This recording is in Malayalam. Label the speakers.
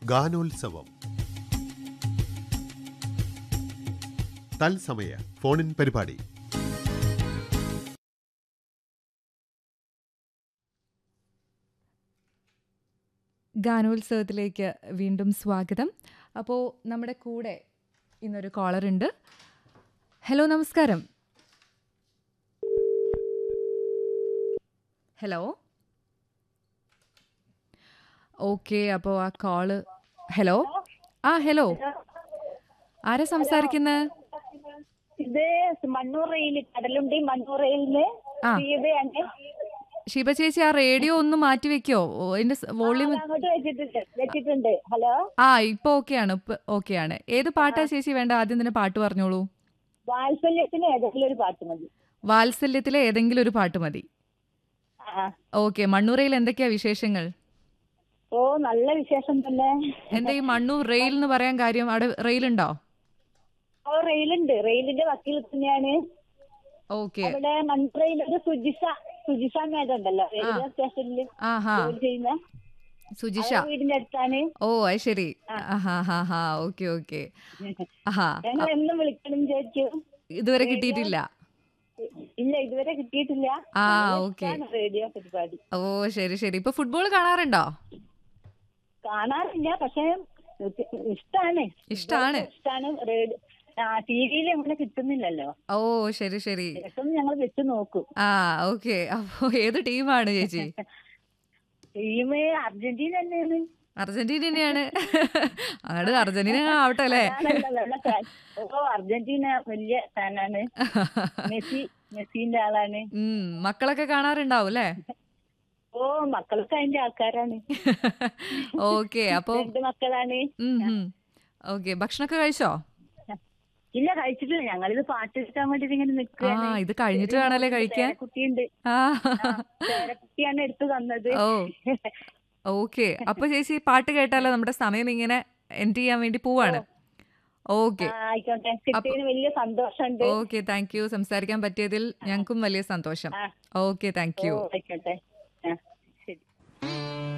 Speaker 1: ഗാനോത്സവം തത്സമയ ഫോണിൻ പരിപാടി
Speaker 2: ഗാനോത്സവത്തിലേക്ക് വീണ്ടും സ്വാഗതം അപ്പോൾ നമ്മുടെ കൂടെ ഇന്നൊരു കോളർ ഉണ്ട് ഹലോ നമസ്കാരം ഹലോ ഓക്കെ അപ്പോൾ ആ കോള് ഹലോ ആ ഹലോ ആരാ സംസാരിക്കുന്നത്
Speaker 3: ഇത് മണ്ണൂർ റെയിൽ കടലുണ്ടി മണ്ണൂർ റെയിലിന്
Speaker 2: ആ.
Speaker 3: സീതയാണ്
Speaker 2: ഷിബ ചേച്ചി ആ റേഡിയോ ഒന്ന് മാറ്റി വെക്കോ അതിന്റെ വോളിയം
Speaker 3: അത് അങ്ങോട്ട് വെച്ചിട്ടുണ്ട് വെച്ചിട്ടുണ്ട് ഹലോ
Speaker 2: ആ ഇപ്പൊ ഓക്കെയാണ് ഇപ്പൊ ഓക്കെയാണ് ഏത് പാട്ടാ ചേച്ചി വേണ്ട ആദ്യം തന്നെ പാട്ട് പറഞ്ഞോളൂ
Speaker 3: വാത്സല്യത്തിന് ഏതെങ്കിലും ഒരു പാട്ട് മതി
Speaker 2: വാത്സല്യത്തിലെ ഏതെങ്കിലും ഒരു പാട്ട് മതി
Speaker 3: ആ
Speaker 2: ഓക്കെ മണ്ണൂറയിൽ എന്തൊക്കെയാ വിശേഷങ്ങൾ
Speaker 3: ഓ നല്ല വിശേഷം തന്നെ
Speaker 2: എന്താ ഈ മണ്ണൂർ റെയിൽ എന്ന് പറയാൻ കാര്യം അവിടെ റെയിൽ ഉണ്ടോ
Speaker 3: ഓ റെയിലുണ്ട് റെയിലിന്റെ വക്കീൽ തന്നെയാണ്
Speaker 2: ഓക്കെ
Speaker 3: അവിടെ മണ്ണൂർ റെയിൽ ഒരു സുജിഷ സുജിഷ മേഡം ഉണ്ടല്ലോ റെയിൽവേ സ്റ്റേഷനിൽ
Speaker 2: ആഹാ
Speaker 3: ജോലി ചെയ്യുന്ന
Speaker 2: സുജിഷ
Speaker 3: അവരുടെ വീടിന്റെ അടുത്താണ്
Speaker 2: ഓ അത് ശരി ആഹാ ഹാ ഹാ ഓക്കെ ഓക്കെ ആഹാ
Speaker 3: ഞങ്ങൾ എന്നും വിളിക്കണം വിചാരിച്ചു
Speaker 2: ഇതുവരെ കിട്ടിയിട്ടില്ല
Speaker 3: ഇല്ല ഇതുവരെ കിട്ടിയിട്ടില്ല
Speaker 2: ആ,
Speaker 3: നല്ല
Speaker 2: ഓക്കേ.
Speaker 3: ഇഷ്ടാണ് റേഡിയോ പരിപാടി
Speaker 2: ഓ ശരി ശരി ഇപ്പൊ ഫുട്ബോൾ കാണാറുണ്ടോ
Speaker 3: കാണാറില്ല പക്ഷെ ഇഷ്ടാണ്
Speaker 2: ഇഷ്ടാണ്
Speaker 3: ഇഷ്ടാണ് റേഡിയോ ആ ടി വിയിൽ അങ്ങനെ കിട്ടുന്നില്ലല്ലോ
Speaker 2: ഓ ശരി ശരി
Speaker 3: ഇടയ്ക്കൊന്ന് ഞങ്ങൾ വെച്ച് നോക്കും
Speaker 2: ആ ഓക്കെ അപ്പോ ഏത് ടീമാണ് ചേച്ചി
Speaker 3: ടീം അർജന്റീന തന്നെയാണ്
Speaker 2: അർജന്റീന തന്നെയാണ് അങ്ങോട്ട് അർജന്റീന ആവട്ടെ അല്ലേ
Speaker 3: അതാണല്ലോ നല്ല fan. ഓ അർജന്റീന വലിയ ഫാനാണ് മെസ്സി മെസ്സിന്റെ ആളാണ്
Speaker 2: ഉം മക്കളൊക്കെ കാണാറുണ്ടാവും അല്ലേ
Speaker 3: ഓ മക്കളൊക്കെ അതിന്റെ ആൾക്കാരാണ്
Speaker 2: ഓക്കെ അപ്പൊ
Speaker 3: രണ്ട് മക്കളാണ്
Speaker 2: ഓക്കെ ഭക്ഷണമൊക്കെ കഴിച്ചോ
Speaker 3: ഇല്ല കഴിച്ചിട്ടില്ല ഞങ്ങളിത് പാട്ട് എടുക്കാൻ വേണ്ടിട്ട് ഇങ്ങനെ
Speaker 2: ആ
Speaker 3: നിൽക്കുകയാണ്
Speaker 2: ഇത് കഴിഞ്ഞിട്ട് വേണല്ലേ കഴിക്കാൻ
Speaker 3: കുട്ടിയുണ്ട്
Speaker 2: ആ
Speaker 3: കുട്ടിയാണ് എടുത്തു തന്നത്
Speaker 2: ഓ ഓക്കെ അപ്പൊ ചേച്ചി പാട്ട് കേട്ടാലോ നമ്മുടെ സമയം ഇങ്ങനെ എൻഡ് ചെയ്യാൻ വേണ്ടി പോവാണ് ഓക്കെ
Speaker 3: ആ, ആയിക്കോട്ടെ കിട്ടിയതിന് വലിയ സന്തോഷമുണ്ട്
Speaker 2: ഓക്കെ താങ്ക് യു സംസാരിക്കാൻ പറ്റിയതിൽ ഞങ്ങൾക്കും വലിയ സന്തോഷം
Speaker 3: ആ.
Speaker 2: ഓക്കെ താങ്ക് യു
Speaker 3: ഓ, ആയിക്കോട്ടെ ആ